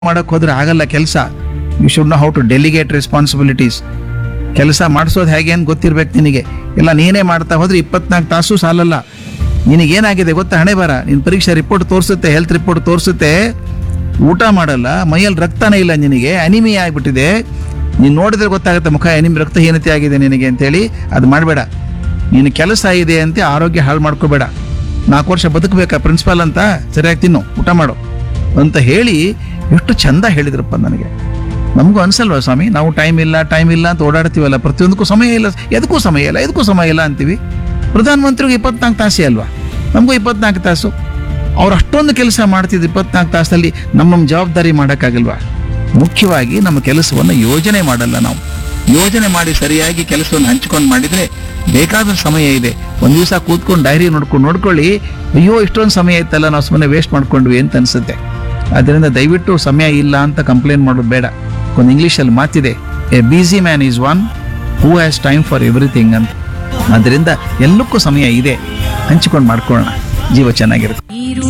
ಮಾಡಕ್ ಹೋದ್ರೆ ಆಗಲ್ಲ ಕೆಲಸ you should know how to delegate responsibilities ಕೆಲಸ ಮಾಡಿಸೋದು ಹೇಗೆ ಅಂತ ಗೊತ್ತಿರ್ಬೇಕು ನಿನಗೆ ಇಲ್ಲ ನೀನೇ ಮಾಡ್ತಾ ಹೋದ್ರೆ ಇಪ್ಪತ್ನಾಲ್ಕು ತಾಸು ಸಾಲಲ್ಲ ನಿನಗೇನಾಗಿದೆ ಗೊತ್ತಾ ಹಣೆ ಬರ ನಿನ್ನ ಪರೀಕ್ಷೆ ರಿಪೋರ್ಟ್ ತೋರಿಸುತ್ತೆ ಹೆಲ್ತ್ ರಿಪೋರ್ಟ್ ತೋರಿಸುತ್ತೆ ಊಟ ಮಾಡಲ್ಲ ಮೈಯಲ್ಲಿ ರಕ್ತನೇ ಇಲ್ಲ ನಿನಗೆ ಅನಿಮಿಯ ಆಗಿಬಿಟ್ಟಿದೆ ನೀನು ನೋಡಿದ್ರೆ ಗೊತ್ತಾಗುತ್ತೆ ಮುಖ ಅನಿಮಿ ರಕ್ತಹೀನತೆ ಆಗಿದೆ ನಿನಗೆ ಅಂತೇಳಿ ಅದು ಮಾಡಬೇಡ ನಿನ್ನ ಕೆಲಸ ಇದೆ ಅಂತ ಆರೋಗ್ಯ ಹಾಳು ಮಾಡ್ಕೋಬೇಡ ನಾಲ್ಕು ವರ್ಷ ಬದುಕಬೇಕಾ ಪ್ರಿನ್ಸಿಪಾಲ್ ಅಂತ ಸರಿಯಾಗಿ ತಿನ್ನು ಊಟ ಮಾಡು ಅಂತ ಹೇಳಿ ಎಷ್ಟು ಚಂದ ಹೇಳಿದ್ರಪ್ಪ ನನಗೆ ನಮಗೂ ಅನ್ಸಲ್ವಾ ಸ್ವಾಮಿ ನಾವು ಟೈಮ್ ಇಲ್ಲ ಟೈಮ್ ಇಲ್ಲ ಅಂತ ಓಡಾಡ್ತೀವಲ್ಲ ಪ್ರತಿಯೊಂದಕ್ಕೂ ಸಮಯ ಇಲ್ಲ ಎದಕ್ಕೂ ಸಮಯ ಇಲ್ಲ ಎದಕ್ಕೂ ಸಮಯ ಇಲ್ಲ ಅಂತೀವಿ ಪ್ರಧಾನಮಂತ್ರಿಗೆ ಇಪ್ಪತ್ನಾಲ್ಕು ತಾಸೇ ಅಲ್ವಾ ನಮಗೂ ಇಪ್ಪತ್ನಾಲ್ಕು ತಾಸು ಅವ್ರು ಅಷ್ಟೊಂದು ಕೆಲಸ ಮಾಡ್ತಿದ್ರು ಇಪ್ಪತ್ನಾಲ್ಕು ತಾಸಲ್ಲಿ ನಮ್ಮ ನಮ್ಮ ಜವಾಬ್ದಾರಿ ಮಾಡೋಕ್ಕಾಗಲ್ವಾ ಮುಖ್ಯವಾಗಿ ನಮ್ಮ ಕೆಲಸವನ್ನು ಯೋಜನೆ ಮಾಡಲ್ಲ ನಾವು ಯೋಜನೆ ಮಾಡಿ ಸರಿಯಾಗಿ ಕೆಲಸವನ್ನು ಹಂಚ್ಕೊಂಡು ಮಾಡಿದ್ರೆ ಬೇಕಾದ ಸಮಯ ಇದೆ ಒಂದ್ ದಿವಸ ಕೂತ್ಕೊಂಡು ಡೈರಿ ನೋಡ್ಕೊಂಡು ನೋಡ್ಕೊಳ್ಳಿ ಅಯ್ಯೋ ಇಷ್ಟೊಂದು ಸಮಯ ಇತ್ತಲ್ಲ ನಾವು ಸುಮ್ಮನೆ ವೇಸ್ಟ್ ಮಾಡ್ಕೊಂಡ್ವಿ ಅಂತ ಅನ್ಸುತ್ತೆ ಅದರಿಂದ ದಯವಿಟ್ಟು ಸಮಯ ಇಲ್ಲ ಅಂತ ಕಂಪ್ಲೇಂಟ್ ಮಾಡೋದು ಬೇಡ ಒಂದು ಇಂಗ್ಲೀಷಲ್ಲಿ ಮಾತಿದೆ a busy man is one who has time for everything ಅಂತ ಅದರಿಂದ ಎಲ್ಲಕ್ಕೂ ಸಮಯ ಇದೆ ಹಂಚಿಕೊಂಡು ಮಾಡ್ಕೊಳ್ಳೋಣ ಜೀವ ಚೆನ್ನಾಗಿರುತ್ತೆ